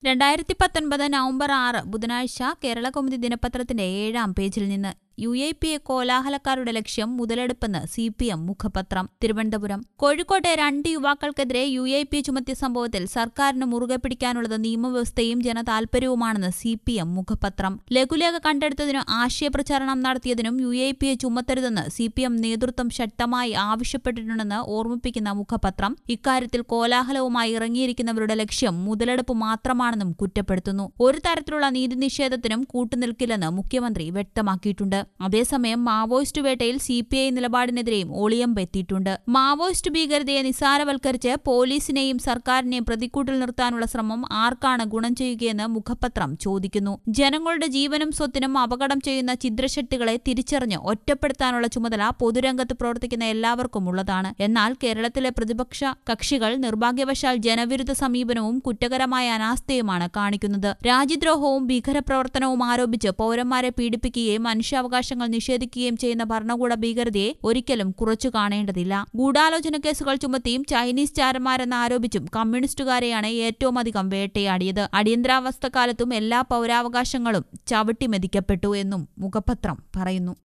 രണ്ടായിരത്തി പത്തൊൻപത് നവംബർ ആറ് ബുധനാഴ്ച കേരള കൗമുദി ദിനപത്രത്തിന്റെ ഏഴാം പേജിൽ നിന്ന് യു എ പി എ കോലാഹലക്കാരുടെ ലക്ഷ്യം മുതലെടുപ്പെന്ന് സി പി എം മുഖപത്രം തിരുവനന്തപുരം കോഴിക്കോട്ടെ രണ്ട് യുവാക്കൾക്കെതിരെ യു എ പി എ ചുമത്തിയ സംഭവത്തിൽ സർക്കാരിന് മുറുകെ പിടിക്കാനുള്ളത് നിയമവ്യവസ്ഥയും ജനതാൽപര്യവുമാണെന്ന് സി പി എം മുഖപത്രം ലഘുലേഖ കണ്ടെടുത്തതിനും ആശയപ്രചാരണം നടത്തിയതിനും യു എ പി എ ചുമത്തരുതെന്ന് സി പി എം നേതൃത്വം ശക്തമായി ആവശ്യപ്പെട്ടിട്ടുണ്ടെന്ന് ഓർമ്മിപ്പിക്കുന്ന മുഖപത്രം ഇക്കാര്യത്തിൽ കോലാഹലവുമായി ഇറങ്ങിയിരിക്കുന്നവരുടെ ലക്ഷ്യം മുതലെടുപ്പ് മാത്രമാണെന്നും കുറ്റപ്പെടുത്തുന്നു ഒരു തരത്തിലുള്ള നീതി നിഷേധത്തിനും കൂട്ടുനിൽക്കില്ലെന്ന് മുഖ്യമന്ത്രി വ്യക്തമാക്കിയിട്ടുണ്ട് അതേസമയം മാവോയിസ്റ്റ് വേട്ടയിൽ സി പി ഐ നിലപാടിനെതിരെയും ഒളിയമ്പ് എത്തിയിട്ടുണ്ട് മാവോയിസ്റ്റ് ഭീകരതയെ നിസാരവൽക്കരിച്ച് പോലീസിനെയും സർക്കാരിനെയും പ്രതിക്കൂട്ടിൽ നിർത്താനുള്ള ശ്രമം ആർക്കാണ് ഗുണം ചെയ്യുകയെന്ന് മുഖപത്രം ചോദിക്കുന്നു ജനങ്ങളുടെ ജീവനും സ്വത്തിനും അപകടം ചെയ്യുന്ന ഛിദ്രശക്തികളെ തിരിച്ചറിഞ്ഞ് ഒറ്റപ്പെടുത്താനുള്ള ചുമതല പൊതുരംഗത്ത് പ്രവർത്തിക്കുന്ന എല്ലാവർക്കും ഉള്ളതാണ് എന്നാൽ കേരളത്തിലെ പ്രതിപക്ഷ കക്ഷികൾ നിർഭാഗ്യവശാൽ ജനവിരുദ്ധ സമീപനവും കുറ്റകരമായ അനാസ്ഥയുമാണ് കാണിക്കുന്നത് രാജ്യദ്രോഹവും ഭീകരപ്രവർത്തനവും ആരോപിച്ച് പൗരന്മാരെ പീഡിപ്പിക്കുകയും മനുഷ്യാവകാശങ്ങൾ നിഷേധിക്കുകയും ചെയ്യുന്ന ഭരണകൂട ഭീകരതയെ ഒരിക്കലും കുറച്ചു കാണേണ്ടതില്ല ഗൂഢാലോചന കേസുകൾ ചുമത്തിയും ചൈനീസ് ചാരന്മാരെന്ന് ആരോപിച്ചും കമ്മ്യൂണിസ്റ്റുകാരെയാണ് ഏറ്റവും അധികം വേട്ടയാടിയത് അടിയന്തരാവസ്ഥ കാലത്തും എല്ലാ പൗരാവകാശങ്ങളും ചവിട്ടിമെതിക്കപ്പെട്ടു എന്നും മുഖപത്രം പറയുന്നു